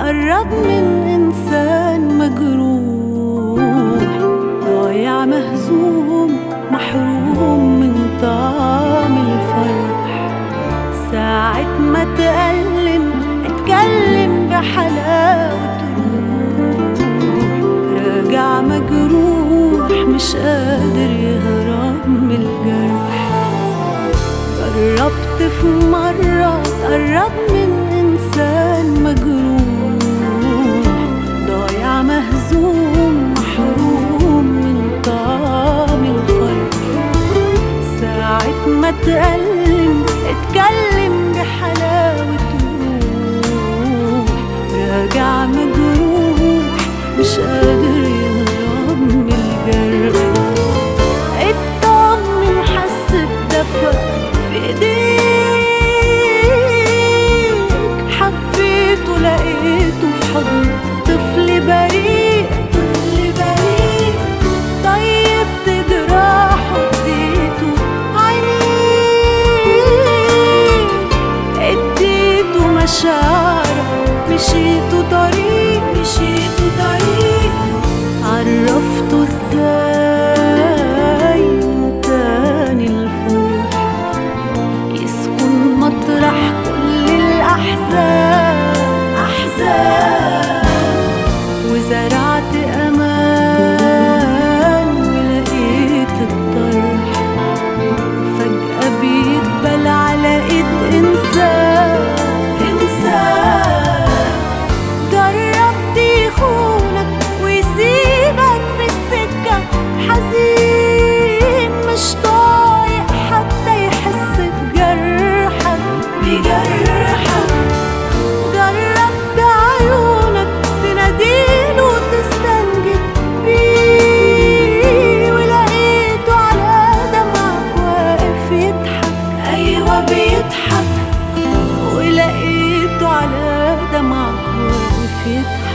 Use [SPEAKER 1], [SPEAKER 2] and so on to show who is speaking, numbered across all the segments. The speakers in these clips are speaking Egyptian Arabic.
[SPEAKER 1] قرب من إنسان مجروح ضايع مهزوم محروم من طعم الفرح ساعة ما تألم اتكلم بحلاوة روح راجع مجروح مش قادر يهرب من الجرح جربت في مرة تقرب من إنسان مجروح ضايع مهزوم محروم من طعم الفرح ساعة ما تألم اتكلم بحلاوة روح راجع مجروح مش قادر يهرب من الجرح اطمن حس بدفى في ايديك حبيته لقيته في حضن طفل بريء طفل بريء طيبت جراحه اديته عينيك اديته مشاعرك مشيته طريق مشيته طريق عرفته ازاي إنه تاني الفرح يسكن مطرح كل الأحزان أحزان وزرعت أمان ولقيت الطرح فجأة بيتبل على إيد إنسان إنسان جربت يخونك ويسيبك في السكة حزين مش طايق حتى يحس بجرحك بجرحك جربت عيونك تناديله وتستنجد بيه ولقيته على دمعك واقف يضحك أيوة بيضحك ولقيته على دمعك واقف يضحك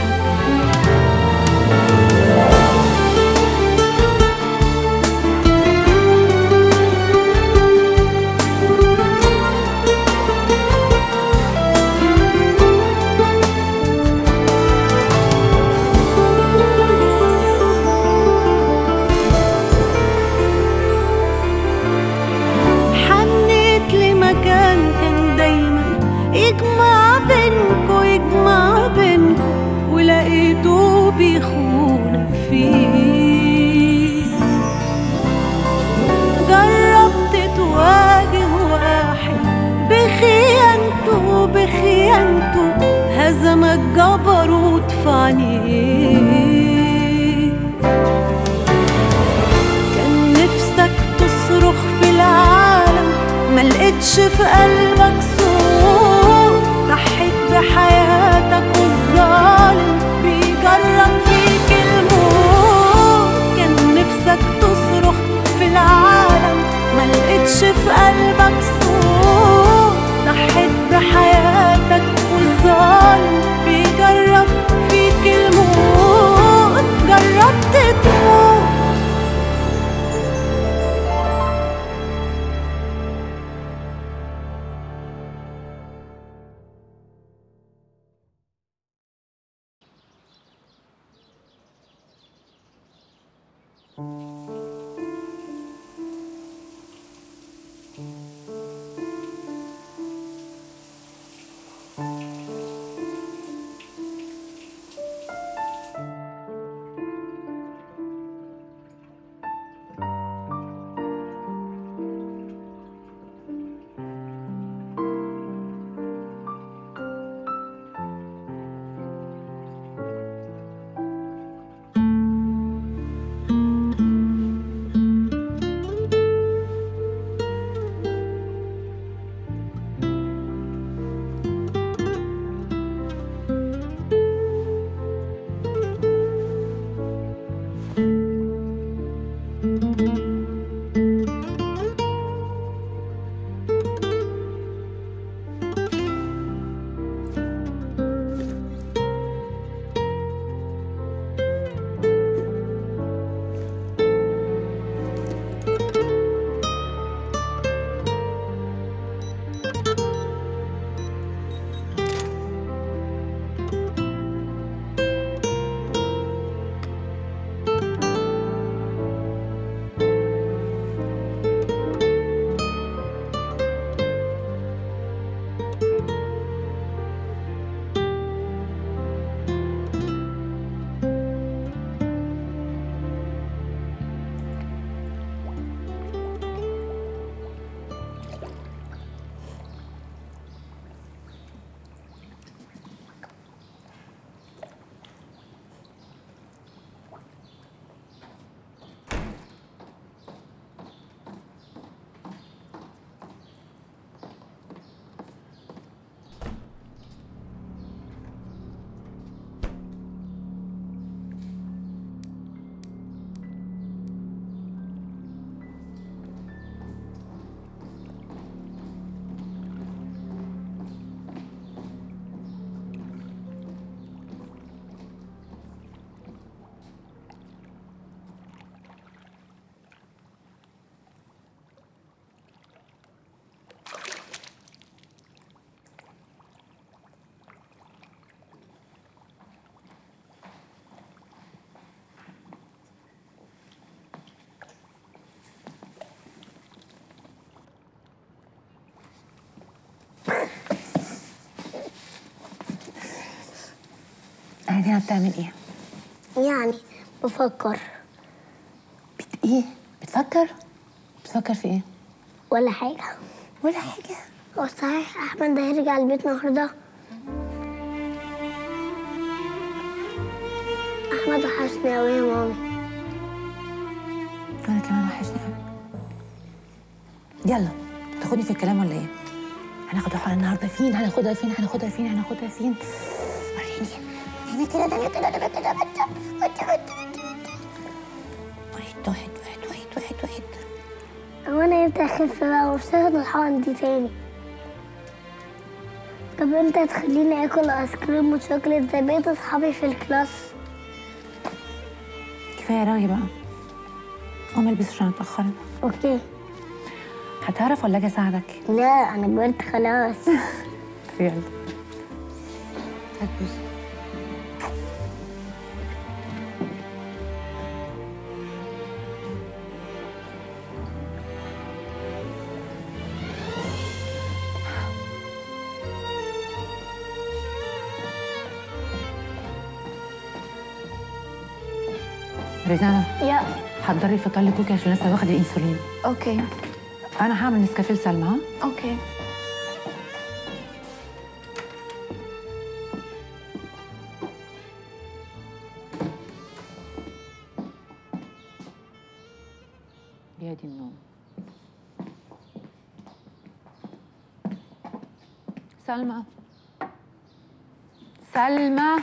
[SPEAKER 1] حنيت لمكان كان دايما يجمع بينكو يجمع بينكو ولقيته بيخونك فيه جربت تواجه واحد بخيانته بخيانته هزمك جبروت في عينيه كان نفسك تصرخ في العالم ما لقيتش في قلبك صوت ضحيت بحياتك والظالم بيجرب فيك الموت كان نفسك تصرخ في العالم ما لقيتش في قلبك صوت ضحيت بحياتك والظالم بيجرب فيك الموت جربت تموت
[SPEAKER 2] هنا بتعمل ايه؟
[SPEAKER 3] يعني بفكر
[SPEAKER 2] بت ايه؟ بتفكر؟ بتفكر في ايه؟
[SPEAKER 3] ولا حاجة
[SPEAKER 2] ولا حاجة
[SPEAKER 3] هو صحيح أحمد ده هيرجع البيت النهاردة أحمد وحشني أوي يا مامي
[SPEAKER 2] انا كمان وحشني قوي يلا تاخدني في الكلام ولا ايه؟ هناخد الحلقة النهارده فين؟ هناخدها فين؟ هناخدها فين؟ هناخدها فين؟ وريني
[SPEAKER 3] أنا كده ده أنا كده ده أنا كده ده
[SPEAKER 2] واحد واحد واحد واحد واحد واحد
[SPEAKER 3] هو أنا إمتى أخف بقى ومش هاخد الحقن دي تاني طب أنت هتخليني آكل آيس كريم وشوكليت زي بقية أصحابي في الكلاس
[SPEAKER 2] كفاية رغي بقى قوم البس عشان اتأخرنا
[SPEAKER 3] أوكي
[SPEAKER 2] هتعرف ولا اجي اساعدك؟
[SPEAKER 3] لا أنا كبرت خلاص
[SPEAKER 2] طب يلا هات بوس ريزانا
[SPEAKER 4] يا
[SPEAKER 2] حضري الفطار لكوكي عشان لسه واخد الانسولين
[SPEAKER 4] اوكي
[SPEAKER 2] انا هعمل نسكافيه لسلمى ها
[SPEAKER 4] اوكي
[SPEAKER 2] يا دي النوم سلمى سلمى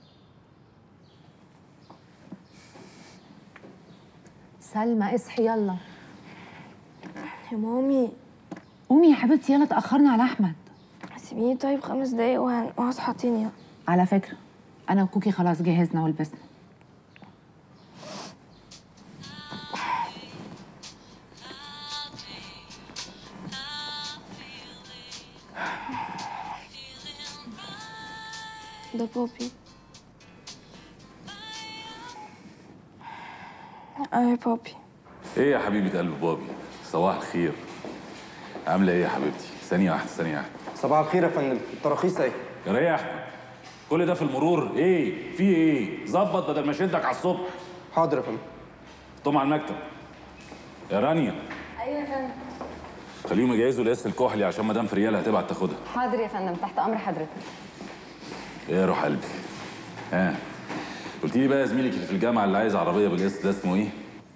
[SPEAKER 2] سلمى اصحي يلا
[SPEAKER 4] يا مامي
[SPEAKER 2] قومي يا حبيبتي يلا تأخرنا على أحمد
[SPEAKER 4] سيبيني طيب خمس دقايق وهن- وهصحى تاني
[SPEAKER 2] على فكرة أنا وكوكي خلاص جهزنا ولبسنا
[SPEAKER 4] ده بوبي اه يا بوبي
[SPEAKER 5] ايه يا حبيبه قلب بابي صباح الخير عامله ايه يا حبيبتي ثانيه واحده ثانيه واحده
[SPEAKER 6] صباح الخير يا فندم التراخيص اهي
[SPEAKER 5] يا ريا احمد كل ده في المرور ايه في ايه ظبط بدل ما اشدك على الصبح
[SPEAKER 6] حاضر يا فندم
[SPEAKER 5] طم على المكتب يا رانيا
[SPEAKER 4] ايوه يا فندم
[SPEAKER 5] خليهم يجهزوا القسط الكحلي عشان مدام فريال هتبعت تاخدها
[SPEAKER 7] حاضر يا فندم تحت امر حضرتك
[SPEAKER 5] ايه يا روح قلبي ها قلت لي بقى يا زميلك اللي في الجامعه اللي عايز عربيه بالقسط ده اسمه ايه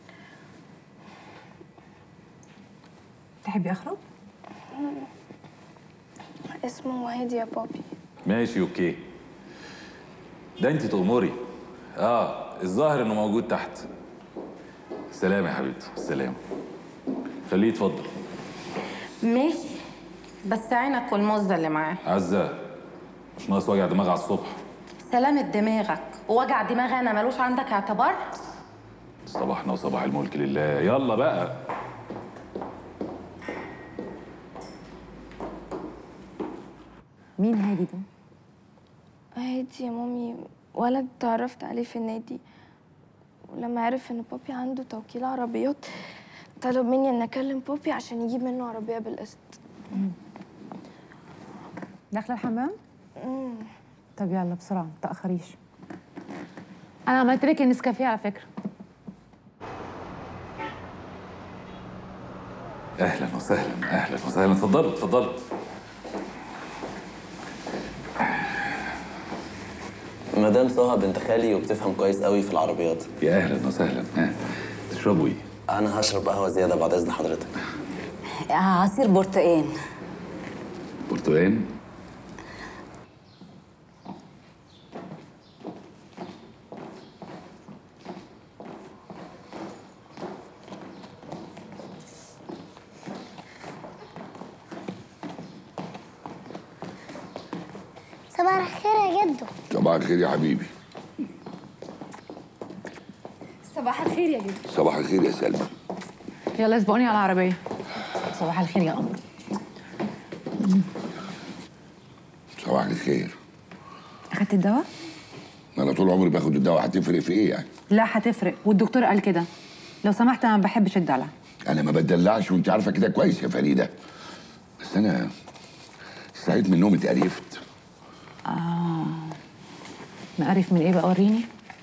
[SPEAKER 2] تحبي أخرج؟
[SPEAKER 4] اسمه وهيد يا بوبي
[SPEAKER 5] ماشي اوكي ده انت تأمري اه الظاهر انه موجود تحت سلام يا حبيبتي سلام خليه يتفضل
[SPEAKER 8] ماشي بس عينك والمزة اللي معاه
[SPEAKER 5] عزة مش ناقص وجع دماغ على الصبح
[SPEAKER 8] سلامة دماغك ووجع دماغ انا ملوش عندك اعتبار
[SPEAKER 5] صباحنا وصباح الملك لله يلا بقى
[SPEAKER 2] مين هادي ده؟
[SPEAKER 4] هادي يا مامي ولد تعرفت عليه في النادي ولما عرف ان بوبي عنده توكيل عربيات طلب مني ان اكلم بوبي عشان يجيب منه عربيه بالقسط
[SPEAKER 2] داخلة الحمام؟ طب يلا بسرعة ما تأخريش أنا عملت لك النسكافيه على فكرة
[SPEAKER 5] اهلا وسهلا اهلا وسهلا اتفضلوا اتفضلوا
[SPEAKER 9] مدام سهى بنت خالي وبتفهم كويس قوي في العربيات
[SPEAKER 5] يا اهلا وسهلا ها تشربوا ايه
[SPEAKER 9] انا هشرب قهوه زياده بعد اذن حضرتك
[SPEAKER 7] عصير برتقال
[SPEAKER 5] برتقال
[SPEAKER 3] صباح الخير يا جدو
[SPEAKER 10] صباح الخير يا حبيبي
[SPEAKER 7] صباح الخير يا جدو
[SPEAKER 10] صباح الخير يا سلمى
[SPEAKER 2] يلا اسبقوني على العربية صباح الخير يا قمر
[SPEAKER 10] صباح الخير
[SPEAKER 2] أخدت الدواء؟
[SPEAKER 10] ما انا طول عمري باخد الدواء هتفرق في ايه يعني
[SPEAKER 2] لا هتفرق والدكتور قال كده لو سمحت أنا ما بحبش الدلع
[SPEAKER 10] انا ما بدلعش وانت عارفه كده كويس يا فريده بس انا صحيت من النوم اتقرفت
[SPEAKER 2] مقرف من ايه بقى وريني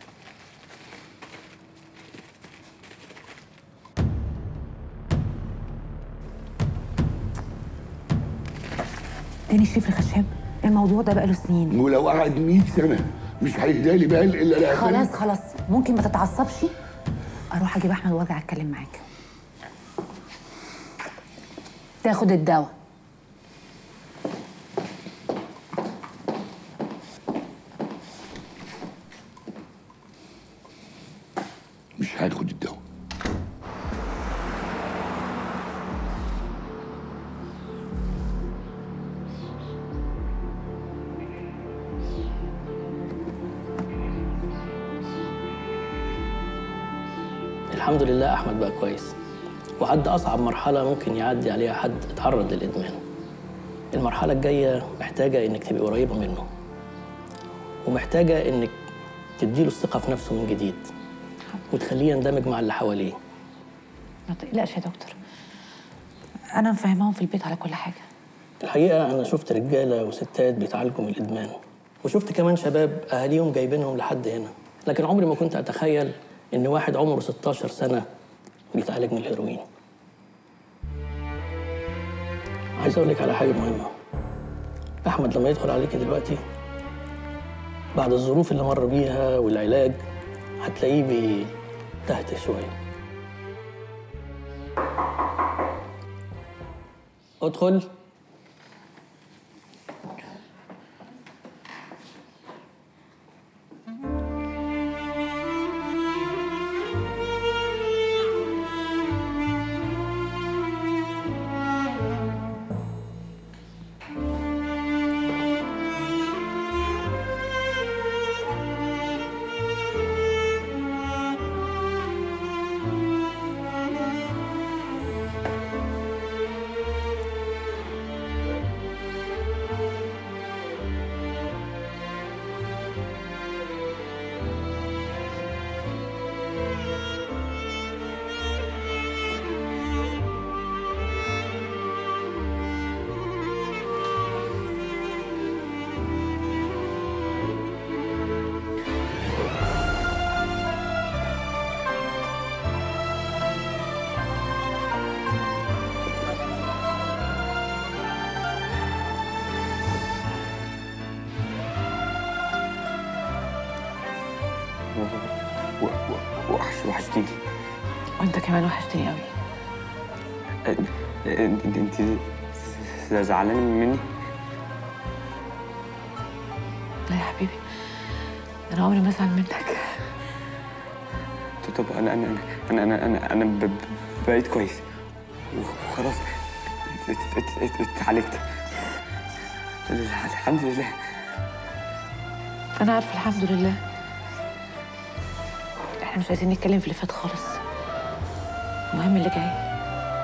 [SPEAKER 2] تاني شريف الخشاب الموضوع ده بقاله سنين
[SPEAKER 10] ولو قعد 100 سنه مش هيهدى لي بال الا لا
[SPEAKER 2] خلاص خلاص ممكن ما تتعصبش اروح اجيب احمد وارجع اتكلم معاك تاخد الدواء
[SPEAKER 10] مش هاخد الدواء
[SPEAKER 11] الحمد لله احمد بقى كويس وعدى اصعب مرحله ممكن يعدي عليها حد اتعرض للادمان المرحله الجايه محتاجه انك تبقي قريبه منه ومحتاجه انك تديله الثقه في نفسه من جديد وتخليه يندمج مع اللي حواليه
[SPEAKER 2] ما تقلقش يا دكتور انا مفهماهم في البيت على كل حاجه
[SPEAKER 11] الحقيقه انا شفت رجاله وستات بيتعالجوا من الادمان وشفت كمان شباب اهاليهم جايبينهم لحد هنا لكن عمري ما كنت اتخيل ان واحد عمره 16 سنه بيتعالج من الهيروين عايز اقول لك على حاجه مهمه احمد لما يدخل عليكي دلوقتي بعد الظروف اللي مر بيها والعلاج هتلاقيه بيتهته شويه ادخل
[SPEAKER 6] و- و- وحش وحشتيني
[SPEAKER 2] وانت كمان وحشتني قوي
[SPEAKER 6] انت انت زعلانه مني
[SPEAKER 2] لا يا حبيبي انا عمري ما ازعل منك
[SPEAKER 6] طب انا انا انا انا انا انا ب- ب- بقيت كويس وخلاص ات- ات- ات- اتعالجت الحمد لله
[SPEAKER 2] انا عارفه الحمد لله احنا مش عايزين نتكلم في اللي فات خالص المهم اللي جاي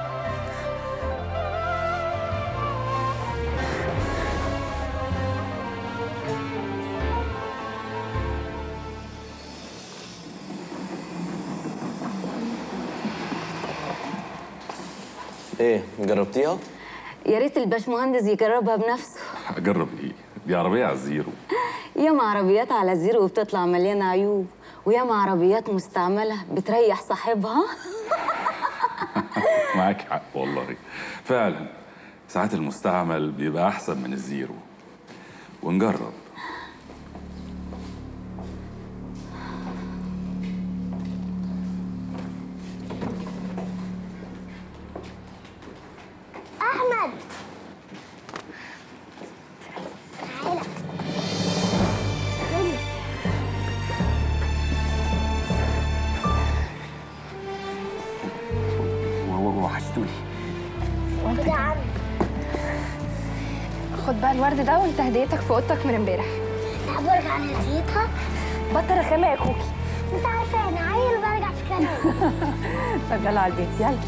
[SPEAKER 9] ايه جربتيها؟
[SPEAKER 7] يا ريت الباشمهندس يجربها بنفسه
[SPEAKER 5] اجرب ايه دي عربيه على الزيرو
[SPEAKER 7] ياما عربيات على زيرو وبتطلع مليانه عيوب وياما عربيات مستعمله بتريح صاحبها
[SPEAKER 5] معاك حق والله فعلا ساعات المستعمل بيبقى احسن من الزيرو ونجرب
[SPEAKER 3] احمد
[SPEAKER 6] وحشتوني
[SPEAKER 3] خد يا عم
[SPEAKER 4] خد بقى الورد ده وانت هديتك في اوضتك من امبارح
[SPEAKER 3] تعبرك عن نسيتها
[SPEAKER 4] بطل رخامه يا كوكي
[SPEAKER 3] انت عارفه انا عيل وبرجع في كلامي
[SPEAKER 2] طب يلا على البيت يلا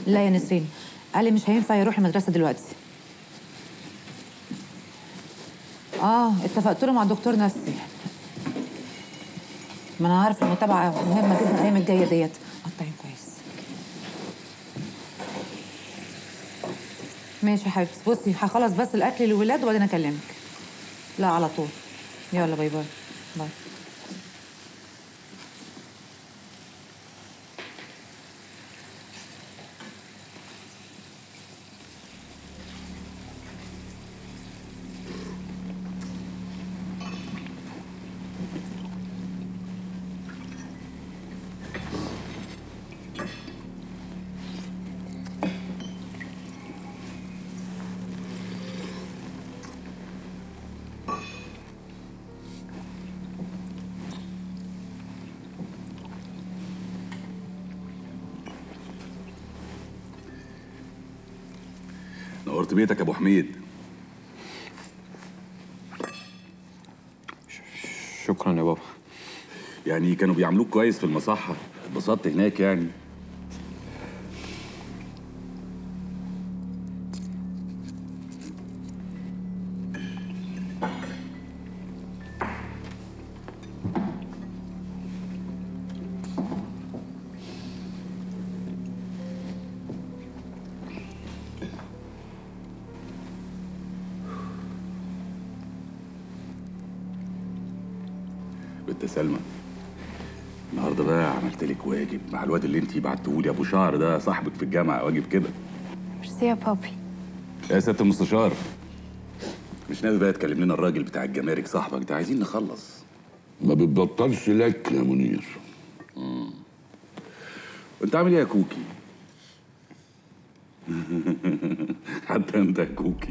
[SPEAKER 2] لا يا نسرين قال لي مش هينفع يروح المدرسه دلوقتي اه اتفقت له مع دكتور نفسي ما انا عارف المتابعه مهمه جدا الايام الجايه ديت قطعين كويس ماشي يا حبيبتي بصي هخلص بس الاكل للولاد وبعدين اكلمك لا على طول يلا باي باي باي
[SPEAKER 5] نورت بيتك يا ابو حميد
[SPEAKER 6] شكرا يا بابا
[SPEAKER 5] يعني كانوا بيعاملوك كويس في المصحة اتبسطت هناك يعني بنت سلمى النهارده بقى عملت لك واجب مع الواد اللي انت بعته لي ابو شعر ده صاحبك في الجامعه واجب كده
[SPEAKER 4] ميرسي يا بابي
[SPEAKER 5] يا سياده المستشار مش ناوي بقى تكلم لنا الراجل بتاع الجمارك صاحبك ده عايزين نخلص
[SPEAKER 10] ما بتبطلش لك يا منير
[SPEAKER 5] وانت عامل ايه يا كوكي حتى انت يا كوكي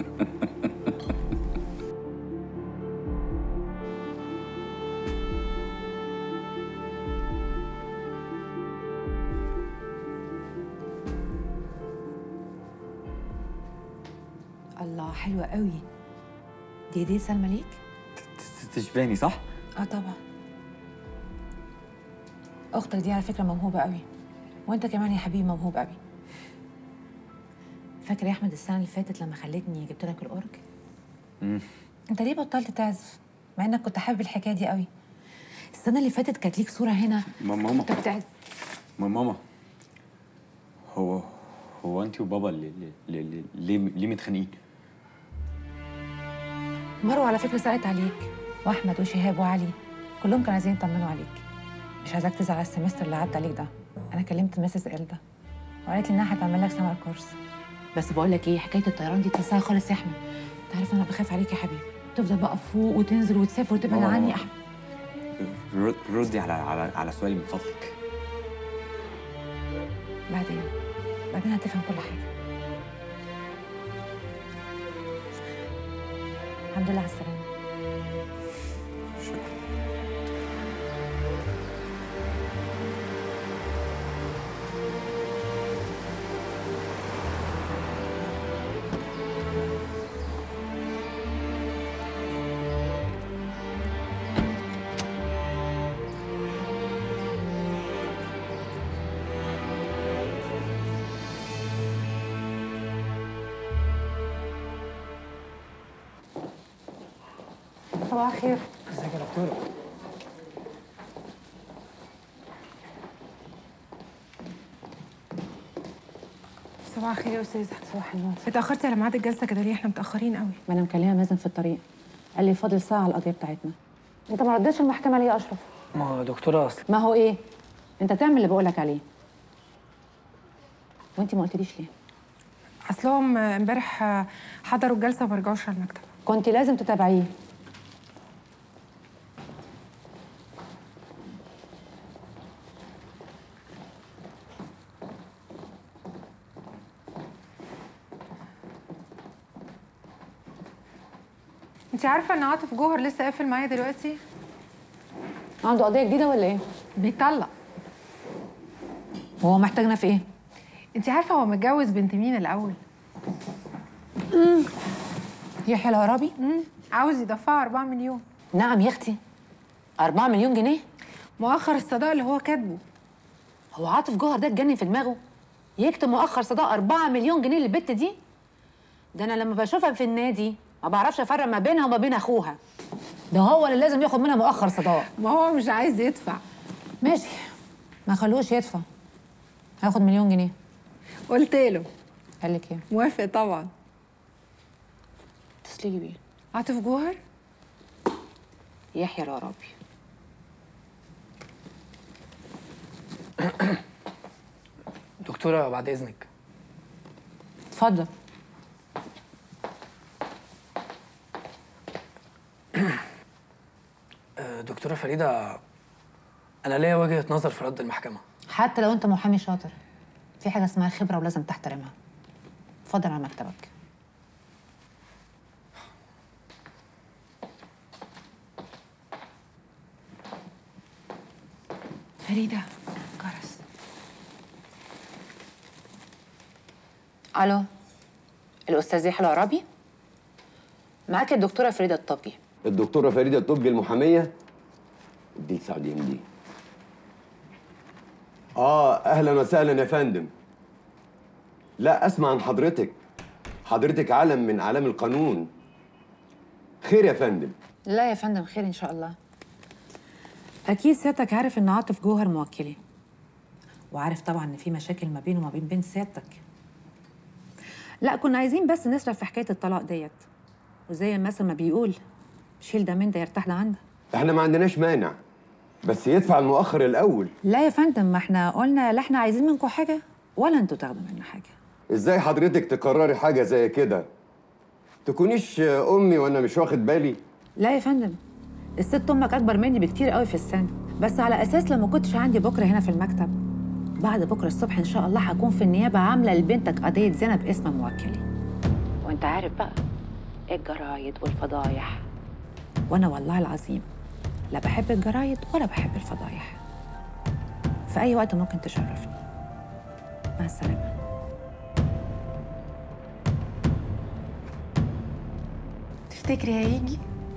[SPEAKER 2] الله حلوه قوي دي دي سلمى ليك
[SPEAKER 6] تشبهني صح؟
[SPEAKER 2] اه طبعا اختك دي على فكره موهوبه قوي وانت كمان يا حبيبي موهوب قوي فاكر يا احمد السنه اللي فاتت لما خلتني جبت لك الاورج
[SPEAKER 6] مم.
[SPEAKER 2] انت ليه بطلت تعزف مع انك كنت حابب الحكايه دي قوي السنه اللي فاتت كانت ليك صوره هنا
[SPEAKER 6] ماما ماما
[SPEAKER 2] انت بتعزف
[SPEAKER 6] ما- ماما هو هو انت وبابا اللي ليه ليه ليه, ليه متخانقين؟
[SPEAKER 2] مروه على فكره سالت عليك واحمد وشهاب وعلي كلهم كانوا عايزين يطمنوا عليك مش عايزاك تزعل على السمستر اللي عدى عليك ده انا كلمت مسز إلدا وقالت لي انها هتعمل لك سمر كورس بس بقول لك ايه حكايه الطيران دي تنساها خالص يا احمد انت عارف انا بخاف عليك يا حبيبي تفضل بقى فوق وتنزل وتسافر وتبعد
[SPEAKER 6] ماما،
[SPEAKER 2] عني يا
[SPEAKER 6] ماما.
[SPEAKER 2] احمد
[SPEAKER 6] ر- ردي على على على سؤالي من فضلك
[SPEAKER 2] بعدين بعدين هتفهم كل حاجه الحمد لله على السلامه صباح الخير
[SPEAKER 12] ازيك يا دكتوره
[SPEAKER 13] صباح الخير يا استاذه
[SPEAKER 2] صباح النور
[SPEAKER 13] اتاخرتي على ميعاد الجلسه كده ليه احنا متاخرين قوي
[SPEAKER 2] ما انا مكلمه مازن في الطريق قال لي فاضل ساعه على القضيه بتاعتنا انت ما ردتش المحكمه ليه يا اشرف
[SPEAKER 12] ما هو دكتوره اصل
[SPEAKER 2] ما هو ايه انت تعمل اللي بقولك عليه وانت ما قلتليش ليه
[SPEAKER 13] اصلهم آه، امبارح آه، حضروا الجلسه وما رجعوش على المكتب
[SPEAKER 2] كنت لازم تتابعيه
[SPEAKER 13] انت عارفه ان عاطف جوهر لسه قافل معايا دلوقتي
[SPEAKER 2] عنده قضيه جديده ولا ايه
[SPEAKER 13] بيطلق
[SPEAKER 2] هو محتاجنا في ايه
[SPEAKER 13] انت عارفه هو متجوز بنت مين الاول
[SPEAKER 2] يحيى العرابي
[SPEAKER 13] امم عاوز يدفعه 4 مليون
[SPEAKER 2] نعم يا اختي 4 مليون جنيه
[SPEAKER 13] مؤخر الصداق اللي هو كاتبه
[SPEAKER 2] هو عاطف جوهر ده اتجنن في دماغه يكتب مؤخر صداق 4 مليون جنيه للبت دي ده انا لما بشوفها في النادي ما بعرفش افرق ما بينها وما بين اخوها ده هو اللي لازم ياخد منها مؤخر صداق
[SPEAKER 13] ما هو مش عايز يدفع
[SPEAKER 2] ماشي ما خلوش يدفع هياخد مليون جنيه
[SPEAKER 13] قلت له
[SPEAKER 2] قال لك ايه
[SPEAKER 13] موافق طبعا
[SPEAKER 2] اتصلي لي بيه
[SPEAKER 13] عاطف جوهر
[SPEAKER 2] يحيى العرابي
[SPEAKER 12] دكتوره بعد اذنك
[SPEAKER 2] اتفضل
[SPEAKER 12] آه، دكتوره فريده انا ليا وجهه نظر في رد المحكمه
[SPEAKER 2] حتى لو انت محامي شاطر في حاجه اسمها خبره ولازم تحترمها اتفضل على مكتبك فريده جرس الو الاستاذ يحيى العرابي معاك الدكتوره فريده الطبي
[SPEAKER 14] الدكتورة فريدة الطبي المحامية دي لسعدين دي اه اهلا وسهلا يا فندم لا اسمع عن حضرتك حضرتك علم من اعلام القانون خير يا فندم
[SPEAKER 2] لا يا فندم خير ان شاء الله اكيد سيادتك عارف ان عاطف جوهر موكلي وعارف طبعا ان في مشاكل ما بينه وما بين بنت سيادتك لا كنا عايزين بس نسرع في حكايه الطلاق ديت وزي المثل ما بيقول شيل ده من ده يرتاح ده عندك
[SPEAKER 14] احنا ما عندناش مانع بس يدفع المؤخر الاول
[SPEAKER 2] لا يا فندم ما احنا قلنا لا احنا عايزين منكم حاجه ولا انتوا تاخدوا منا حاجه
[SPEAKER 14] ازاي حضرتك تقرري حاجة زي كده تكونيش امي وانا مش واخد بالي
[SPEAKER 2] لا يا فندم الست امك اكبر مني بكتير قوي في السن بس على اساس لما كنتش عندي بكره هنا في المكتب بعد بكره الصبح ان شاء الله هكون في النيابه عامله لبنتك قضيه زنا باسم موكلي وانت عارف بقى الجرايد والفضايح وانا والله العظيم لا بحب الجرايد ولا بحب الفضايح في اي وقت ممكن تشرفني مع السلامه
[SPEAKER 4] تفتكري هيجي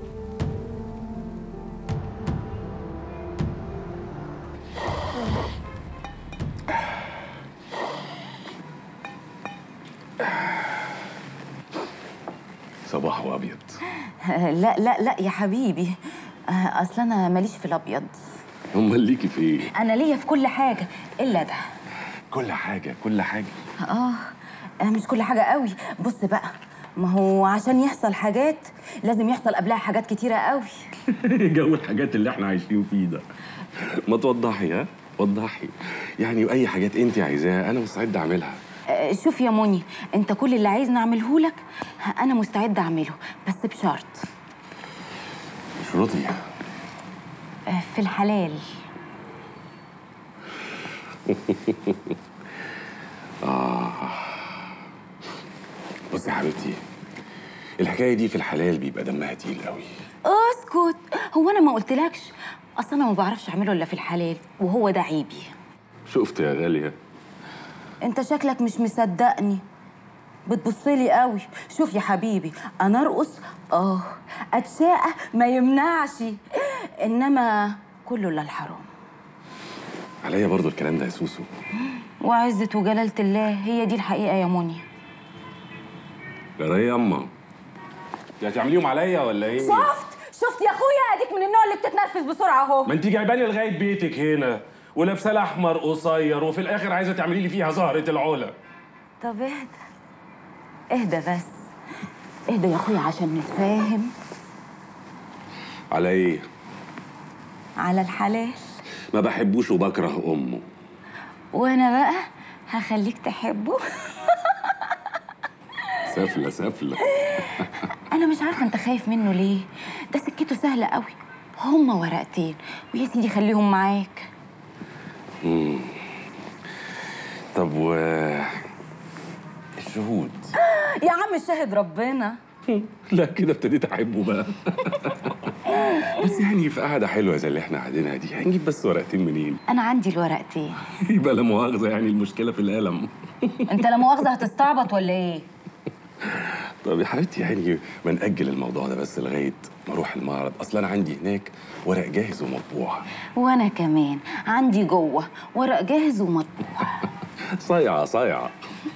[SPEAKER 5] صباحه ابيض
[SPEAKER 7] لا لا لا يا حبيبي آه، اصل انا ماليش في الابيض
[SPEAKER 5] امال ليكي في ايه
[SPEAKER 7] انا ليا في كل حاجه الا ده
[SPEAKER 5] كل حاجه كل حاجه
[SPEAKER 7] اه آه، مش كل حاجه قوي بص بقى ما هو عشان يحصل حاجات لازم يحصل قبلها حاجات كتيره قوي
[SPEAKER 5] جو الحاجات اللي احنا عايشين فيه ده ما توضحي ها وضحي يعني اي حاجات انت عايزاها انا مستعد اعملها
[SPEAKER 7] آه، شوف يا موني انت كل اللي عايزني اعمله لك انا مستعده اعمله بس بشرط
[SPEAKER 5] شروطي
[SPEAKER 7] آه، في الحلال
[SPEAKER 5] آه بصي يا حبيبتي الحكاية دي في الحلال بيبقى دمها تقيل قوي
[SPEAKER 7] اسكت هو انا ما قلتلكش اصل انا ما بعرفش اعمله الا في الحلال وهو ده عيبي
[SPEAKER 5] شفت يا غالية
[SPEAKER 7] انت شكلك مش مصدقني بتبصلي قوي شوف يا حبيبي انا ارقص اه اتشاقى ما يمنعش انما كله الا الحرام
[SPEAKER 5] عليا برضو الكلام ده يا سوسو
[SPEAKER 7] وعزة وجلالة الله هي دي الحقيقة يا منى
[SPEAKER 5] جرايه ياما انت هتعمليهم عليا ولا ايه؟
[SPEAKER 7] شفت شفت يا اخويا اديك من النوع اللي بتتنرفز بسرعة اهو
[SPEAKER 5] ما انت جايباني لغايه بيتك هنا ولابسه لي احمر قصير وفي الاخر عايزه تعملي لي فيها زهره العلا
[SPEAKER 7] طب اهدى اهدى بس اهدى يا اخويا عشان نتفاهم
[SPEAKER 5] على ايه؟
[SPEAKER 7] على الحلال
[SPEAKER 5] ما بحبوش وبكره امه
[SPEAKER 7] وانا بقى هخليك تحبه
[SPEAKER 5] سافله سافله
[SPEAKER 7] انا مش عارفه انت خايف منه ليه ده سكته سهله قوي هما ورقتين ويا سيدي خليهم معاك
[SPEAKER 5] مم. طب و الشهود
[SPEAKER 7] يا عم الشاهد ربنا
[SPEAKER 5] لا كده ابتديت احبه بقى بس يعني في قعده حلوه زي اللي احنا قاعدينها دي هنجيب بس ورقتين منين
[SPEAKER 7] انا عندي الورقتين
[SPEAKER 5] يبقى لا مؤاخذه يعني المشكله في القلم
[SPEAKER 7] انت لا مؤاخذه هتستعبط ولا ايه
[SPEAKER 5] طب يا حبيبتي يعني ما نأجل الموضوع ده بس لغايه ما اروح المعرض اصل انا عندي هناك ورق جاهز ومطبوع
[SPEAKER 7] وانا كمان عندي جوه ورق جاهز ومطبوع
[SPEAKER 15] صايعه صايعه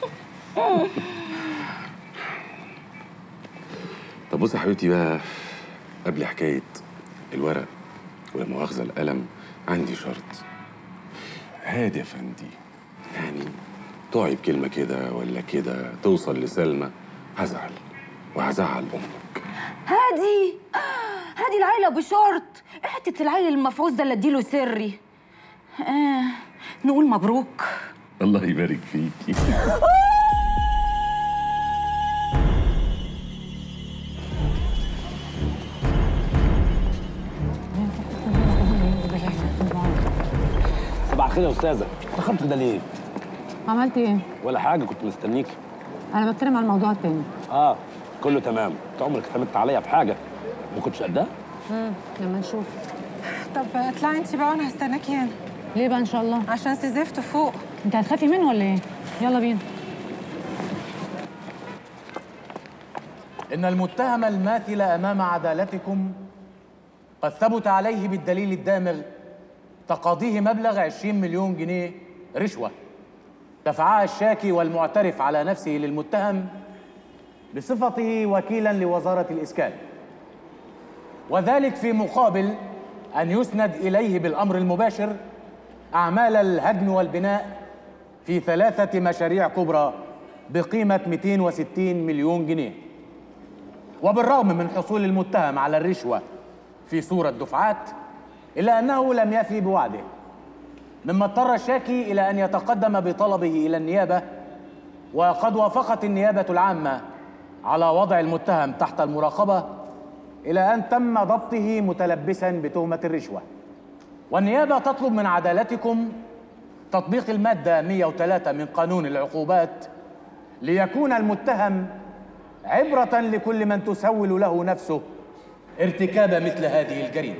[SPEAKER 5] طب بصي يا حبيبتي بقى قبل حكايه الورق ولا مؤاخذه القلم عندي شرط هادي يا فندي يعني تقعي بكلمه كده ولا كده توصل لسلمى هزعل وهزعل امك
[SPEAKER 7] هادي هادي العيلة بشرط حتة العيل المفعوص ده اللي اديله سري آه نقول مبروك
[SPEAKER 5] الله يبارك فيكي
[SPEAKER 15] صباح الخير يا استاذه اتاخرت كده ليه
[SPEAKER 2] عملت ايه؟
[SPEAKER 15] ولا حاجه كنت مستنيكي
[SPEAKER 2] انا بتكلم عن الموضوع التاني
[SPEAKER 15] اه كله تمام انت عمرك اعتمدت عليا في حاجه ما كنتش قدها
[SPEAKER 2] امم لما نشوف
[SPEAKER 13] طب اطلعي انت بقى وانا هستناكي هنا
[SPEAKER 2] ليه بقى ان شاء الله؟
[SPEAKER 13] عشان سيزفت فوق
[SPEAKER 2] انت هتخافي منه ولا ايه؟ يلا بينا
[SPEAKER 16] إن المتهم الماثل أمام عدالتكم قد ثبت عليه بالدليل الدامغ تقاضيه مبلغ 20 مليون جنيه رشوة دفعها الشاكي والمعترف على نفسه للمتهم بصفته وكيلا لوزارة الإسكان وذلك في مقابل أن يسند إليه بالأمر المباشر أعمال الهدم والبناء في ثلاثة مشاريع كبرى بقيمة 260 مليون جنيه وبالرغم من حصول المتهم على الرشوة في صورة دفعات إلا أنه لم يفي بوعده مما اضطر الشاكي إلى أن يتقدم بطلبه إلى النيابة وقد وافقت النيابة العامة على وضع المتهم تحت المراقبة إلى أن تم ضبطه متلبسا بتهمة الرشوة والنيابة تطلب من عدالتكم تطبيق المادة 103 من قانون العقوبات ليكون المتهم عبرة لكل من تسول له نفسه ارتكاب مثل هذه الجريمة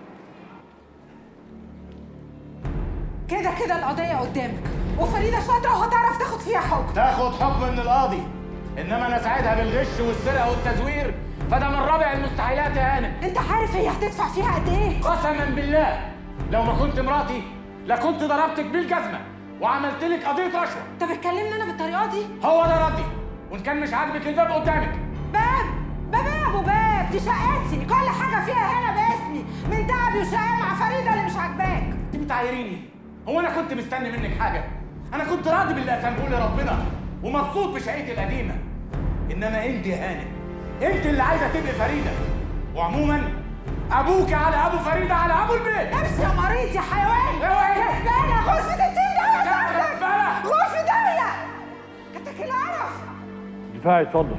[SPEAKER 13] كده كده القضيه قدامك وفريده شاطره وهتعرف تاخد فيها حكم
[SPEAKER 16] تاخد حكم من القاضي إنما نساعدها بالغش والسرقة والتزوير فده من رابع المستحيلات يا هانم
[SPEAKER 13] انت عارف هي هتدفع فيها قد ايه
[SPEAKER 16] قسما بالله لو ما كنت مراتي لكنت ضربتك بالجزمة وعملت لك قضية رشوة
[SPEAKER 13] انت بتكلمني انا بالطريقه دي
[SPEAKER 16] هو ده ردي وإن كان مش عاجبك الباب قدامك
[SPEAKER 13] باب باب يا ابو باب دي شقتي كل حاجه فيها هنا باسمي من تعبي وشقايا مع فريده اللي مش عاجباك
[SPEAKER 16] انت بتعايريني هو انا كنت مستني منك حاجه انا كنت راضي باللي قسمه لي ربنا ومبسوط بشقتي القديمه انما انت يا هانم انت اللي عايزه تبقي فريده وعموما ابوك على ابو فريده على ابو البيت
[SPEAKER 13] امشي يا مريض يا حيوان
[SPEAKER 16] اوعي
[SPEAKER 13] يا زباله غرفه 60 دقيقه
[SPEAKER 16] يا
[SPEAKER 13] تاخدك
[SPEAKER 16] زبالة.
[SPEAKER 13] غرفه دقيقه كتك القرف
[SPEAKER 15] دفاعي اتفضل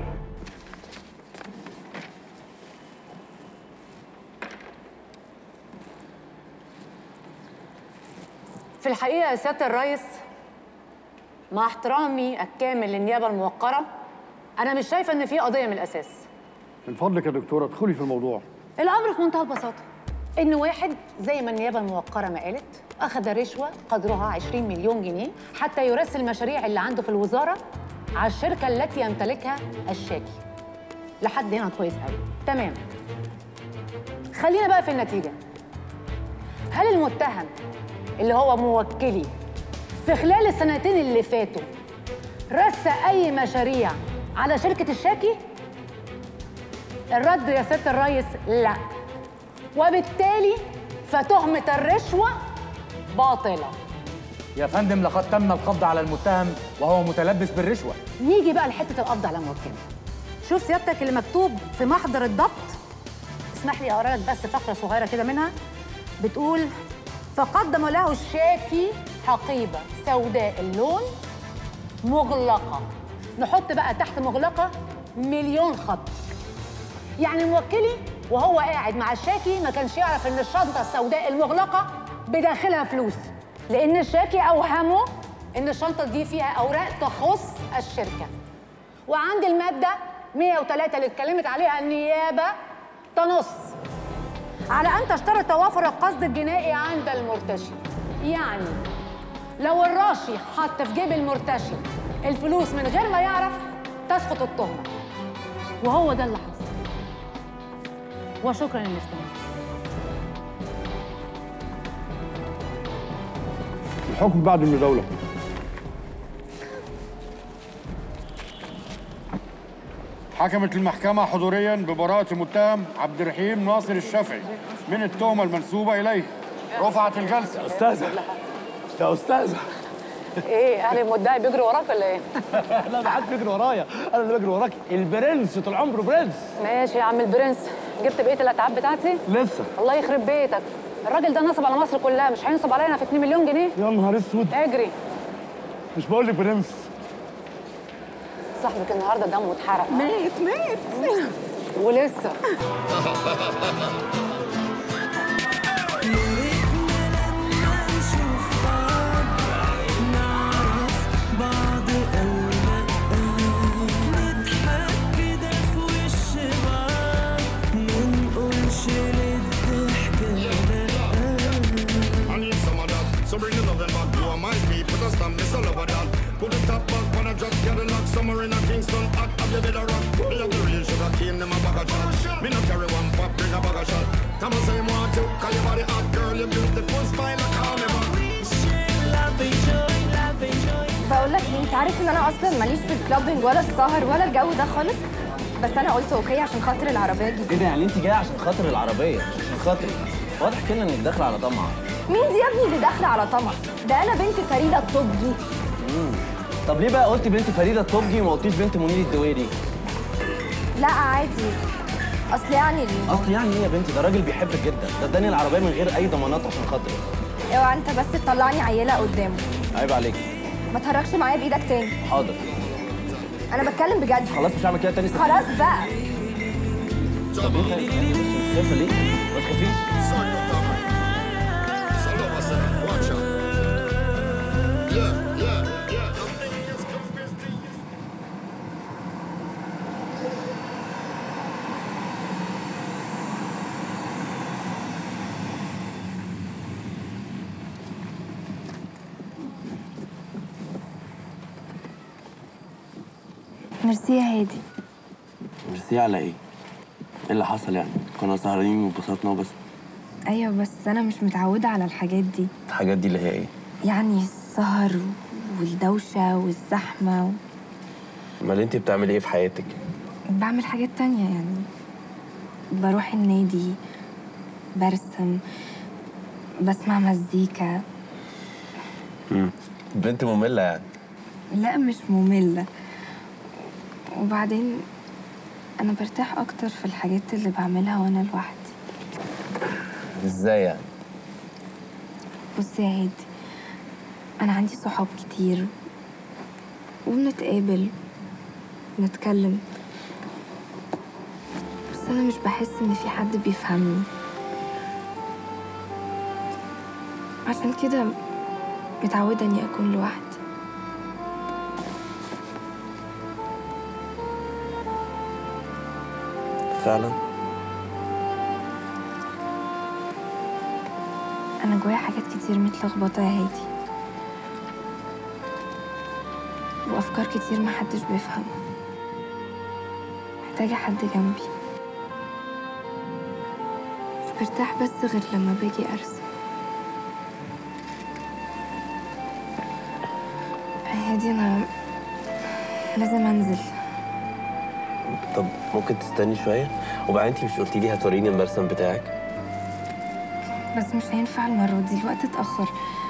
[SPEAKER 17] في الحقيقة يا سيادة الرئيس مع احترامي الكامل للنيابة الموقرة أنا مش شايفة إن في قضية من الأساس
[SPEAKER 18] من فضلك يا دكتوره ادخلي في الموضوع
[SPEAKER 17] الأمر في منتهى البساطة إن واحد زي ما النيابة الموقرة ما قالت أخذ رشوة قدرها 20 مليون جنيه حتى يرسل المشاريع اللي عنده في الوزارة على الشركة التي يمتلكها الشاكي لحد هنا كويس قوي تمام خلينا بقى في النتيجة هل المتهم اللي هو موكلي في خلال السنتين اللي فاتوا رسى أي مشاريع على شركة الشاكي؟ الرد يا سيادة الريس لا وبالتالي فتهمة الرشوة باطلة
[SPEAKER 16] يا فندم لقد تم القبض على المتهم وهو متلبس بالرشوه
[SPEAKER 17] نيجي بقى لحتة القبض على موكله شوف سيادتك اللي مكتوب في محضر الضبط اسمح لي اقرا لك بس فقرة صغيرة كده منها بتقول فقدم له الشاكي حقيبة سوداء اللون مغلقة نحط بقى تحت مغلقة مليون خط يعني موكلي وهو قاعد مع الشاكي ما كانش يعرف ان الشنطة السوداء المغلقة بداخلها فلوس لان الشاكي اوهمه ان الشنطة دي فيها اوراق تخص الشركة وعند المادة 103 اللي اتكلمت عليها النيابة تنص على أن تشترط توافر القصد الجنائي عند المرتشي يعني لو الراشي حط في جيب المرتشي الفلوس من غير ما يعرف تسقط التهمة وهو ده اللي حصل وشكرا للاستماع
[SPEAKER 18] الحكم بعد المزاوله حكمت المحكمة حضوريا ببراءة المتهم عبد الرحيم ناصر الشافعي من التهمة المنسوبة إليه رفعت الجلسة
[SPEAKER 15] أستاذة يا أستاذة
[SPEAKER 17] ايه اهل المدعي بيجري وراك ولا ايه؟
[SPEAKER 15] لا ما حد بيجري ورايا أنا اللي بجري وراك البرنس طول عمره برنس
[SPEAKER 17] ماشي يا عم البرنس جبت بقيه الاتعاب بتاعتي؟
[SPEAKER 15] لسه
[SPEAKER 17] الله يخرب بيتك الراجل ده نصب على مصر كلها مش هينصب علينا في 2 مليون جنيه
[SPEAKER 15] يا نهار اسود
[SPEAKER 17] اجري
[SPEAKER 15] مش بقول لك برنس
[SPEAKER 17] صاحبك النهارده دمه اتحرق
[SPEAKER 1] مات مات
[SPEAKER 17] ولسه
[SPEAKER 19] I need some of that. So bring the loving back. You are my speed, put a stamp, miss all over that. Put the top back on a drop Cadillac, somewhere in a Kingston. Hot, have you been a rock? Me have the real sugar cane, them a bag of shot. Me not carry one pop, bring a bag of shot. Tell me say you want to, call your body hot, girl, you beautiful smile, like call me back.
[SPEAKER 4] بقول لك انت عارف ان انا اصلا ماليش في الكلابنج ولا السهر ولا الجو ده خالص بس انا قلت اوكي عشان خاطر العربيه الجديده
[SPEAKER 9] ايه ده يعني انت جايه عشان خاطر العربيه مش عشان خاطري واضح كده انك داخله على طمع
[SPEAKER 4] مين دي يا ابني اللي داخله على طمع ده انا بنت فريده الطبي
[SPEAKER 9] مم. طب ليه بقى قلت بنت فريده الطبجي وما قلتيش بنت منير الدويري
[SPEAKER 4] لا عادي اصل يعني ال-
[SPEAKER 9] اصل يعني ايه يا بنتي ده راجل بيحبك جدا ده اداني العربيه من غير اي ضمانات عشان خاطري
[SPEAKER 4] اوعى انت بس تطلعني عيله قدامه
[SPEAKER 9] عيب عليك
[SPEAKER 4] ما تهرجش معايا بايدك تاني
[SPEAKER 9] حاضر
[SPEAKER 4] انا بتكلم بجد
[SPEAKER 9] خلاص مش هعمل كده تاني
[SPEAKER 4] خلاص بقى
[SPEAKER 9] طب ليه خايفة؟ خايفه ليه ما تخافيش
[SPEAKER 19] Watch out. Yeah, yeah, yeah.
[SPEAKER 4] ميرسي يا هادي
[SPEAKER 9] ميرسي على ايه؟ ايه اللي حصل يعني؟ كنا سهرانين وانبسطنا وبس
[SPEAKER 4] ايوه بس انا مش متعوده على الحاجات دي
[SPEAKER 9] الحاجات دي اللي هي ايه؟
[SPEAKER 4] يعني السهر والدوشه والزحمه و...
[SPEAKER 9] امال انت بتعملي ايه في حياتك؟
[SPEAKER 4] بعمل حاجات تانية يعني بروح النادي برسم بسمع مزيكا
[SPEAKER 9] امم بنت ممله يعني
[SPEAKER 4] لا مش مملة وبعدين أنا برتاح أكتر في الحاجات اللي بعملها وأنا لوحدي
[SPEAKER 9] ازاي يعني؟
[SPEAKER 4] بص يا هادي أنا عندي صحاب كتير وبنتقابل نتكلم بس أنا مش بحس إن في حد بيفهمني عشان كده متعودة إني أكون لوحدي
[SPEAKER 9] فعلا
[SPEAKER 4] أنا جوايا حاجات كتير متلخبطة يا هادي وأفكار كتير محدش بيفهمها محتاجة حد جنبي مش برتاح بس غير لما باجي أرسم يا هادي أنا لازم أنزل
[SPEAKER 9] طب ممكن تستني شويه؟ وبعدين انت مش قلتي لي هتوريني المرسم بتاعك؟
[SPEAKER 4] بس مش هينفع المرة دي الوقت اتأخر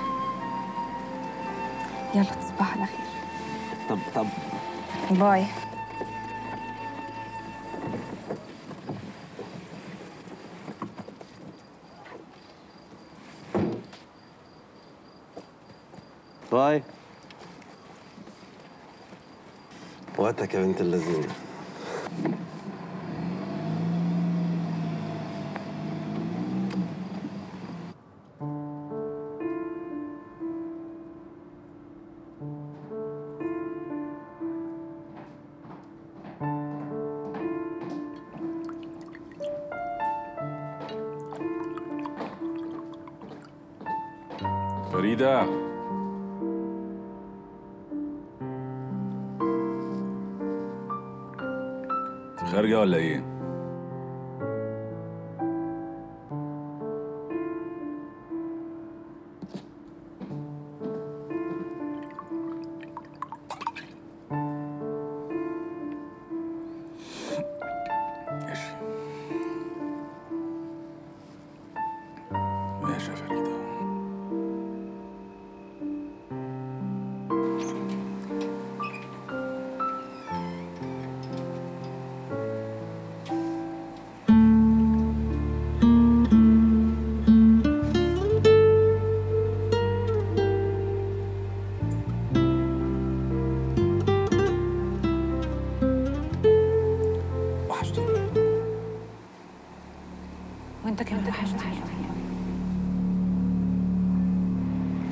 [SPEAKER 4] يلا تصبح على خير
[SPEAKER 9] طب طب
[SPEAKER 4] باي
[SPEAKER 9] باي وقتك يا بنت اللذينه
[SPEAKER 5] فريدة انت خارجة ولا ايه؟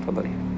[SPEAKER 6] اتفضلي